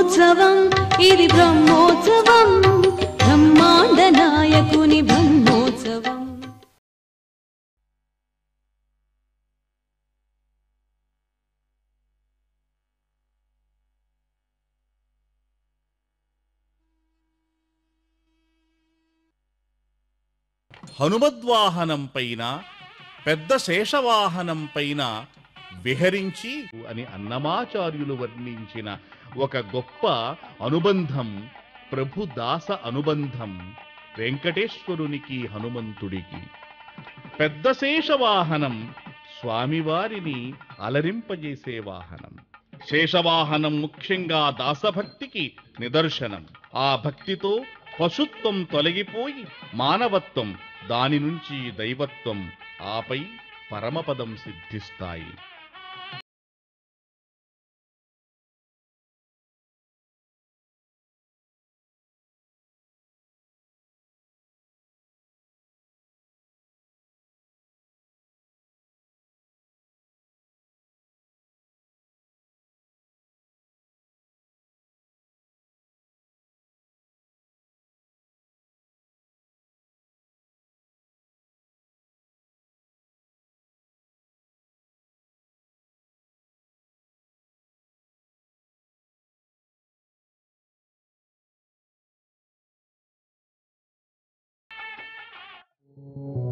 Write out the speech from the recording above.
బ్రహ్మోత్సవం ఇది బ్రహ్మోత్సవం బ్రహ్మాండ నాయకుని బ్రహ్మోత్సవం హనుమద్వాహనం పైన పెద్ద శేషవాహనం పైన విహరించి అని అన్నమాచార్యులు వర్ణించిన ఒక గొప్ప అనుబంధం ప్రభుదాస అనుబంధం వెంకటేశ్వరునికి హనుమంతుడికి పెద్ద శేషవాహనం స్వామివారిని అలరింపజేసే వాహనం శేషవాహనం ముఖ్యంగా దాసభక్తికి నిదర్శనం ఆ భక్తితో పశుత్వం తొలగిపోయి మానవత్వం దాని నుంచి దైవత్వం ఆపై పరమపదం సిద్ధిస్తాయి ఓ